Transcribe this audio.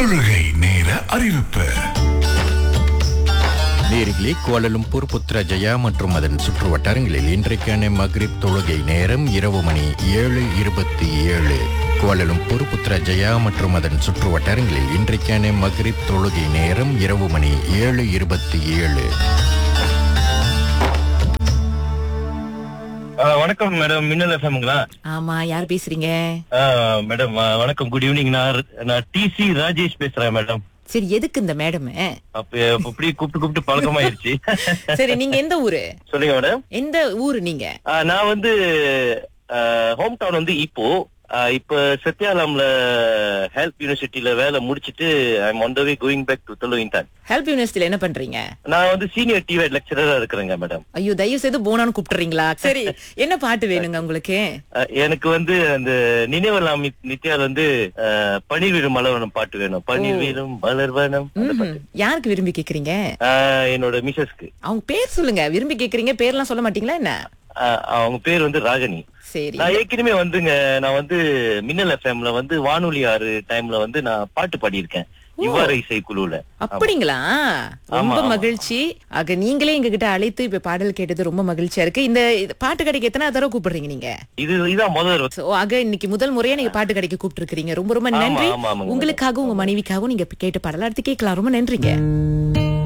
தொழுகை நேர அறிவிப்பு நேரிலே கோலலும்பூர் புத்ரஜயா மற்றும் அதன் சுற்று வட்டாரங்களில் இன்றைக்கான மக்ரிப் தொழுகை நேரம் இரவு மணி ஏழு இருபத்தி ஏழு கோலலும்பூர் புத்ரஜயா மற்றும் அதன் சுற்று வட்டாரங்களில் இன்றைக்கான மக்ரிப் தொழுகை நேரம் இரவு மணி ஏழு இருபத்தி ஏழு ஆ, வணக்கம் மேடம் மின்னல் எஃப்எம்ங்களா ஆமா யார் பேசுறீங்க மேடம் ஆ, வணக்கம் குட் ஈவினிங் நான் நான் டிசி ராஜேஷ் பேசுறேன் மேடம் சரி எதுக்கு இந்த மேடம் அப்ப அப்படி கூப்பிட்டு கூப்பிட்டு பழக்கமாயிருச்சு சரி நீங்க எந்த ஊரு சொல்லுங்க மேடம் எந்த ஊரு நீங்க ஆ, நான் வந்து ஹோம் டவுன் வந்து இப்போ ஆ, இப்ப சத்யாலாம்ல ஹெல்ப் யூனிவர்சிட்டியில வேலை முடிச்சிட்டு I'm on the way going back to தொழுவின்தான் ஹெல்ப் யூனிவர்சிட்டில என்ன பண்றீங்க நான் வந்து சீனியர் டிவேட் லெக்சரரா இருக்கிறேங்க மேடம் ஐயோ தயவு செய்து போனான்னு கூப்பிட்டுறீங்களா சரி என்ன பாட்டு வேணுங்க உங்களுக்கு ஆ, எனக்கு வந்து அந்த நினைவெல்லாம் நித்யால வந்து ஆ, பன்னீர் வீடும் மலர்வனம் பாட்டு வேணும் பன்னீர் வீடும் மலர்வனம் அந்த ம்ஹும். பாட்டு. யாருக்கு விரும்பி கேக்குறீங்க ஆ, என்னோட மிஸ்ஸஸ்க்கு அவங்க பேர் சொல்லுங்க விரும்பி கேக்குறீங்க பேர்லாம் சொல்ல மாட்டீங்களா என்ன அவங்க பேர் வந்து ராகினி சரி நான் ஏற்கனவே வந்துங்க நான் வந்து மின்னல் எஃப்எம்ல வந்து வானொலி ஆறு டைம்ல வந்து நான் பாட்டு பாடியிருக்கேன் இவ்வாறு இசை குழுல அப்படிங்களா ரொம்ப ஆமா. மகிழ்ச்சி ஆக நீங்களே எங்க கிட்ட அழைத்து இப்ப பாடல் கேட்டது ரொம்ப மகிழ்ச்சியா இருக்கு இந்த இது பாட்டு கடைக்கு எத்தனை தடவை கூப்பிடுறீங்க நீங்க இது இதான் முதல் தடவை. So, ஆக இன்னைக்கு முதல் முறையா நீங்க பாட்டு கடைக்கு கூப்பிட்டு இருக்கீங்க ரொம்ப ரொம்ப ஆமா, நன்றி ஆமா, ஆமாங்க. உங்களுக்காகவும் உங்க மனைவிக்காகவும் நீங்க கேட்ட பாடல் அடுத்து கேட்கலாம் ரொம்ப நன்றிங்க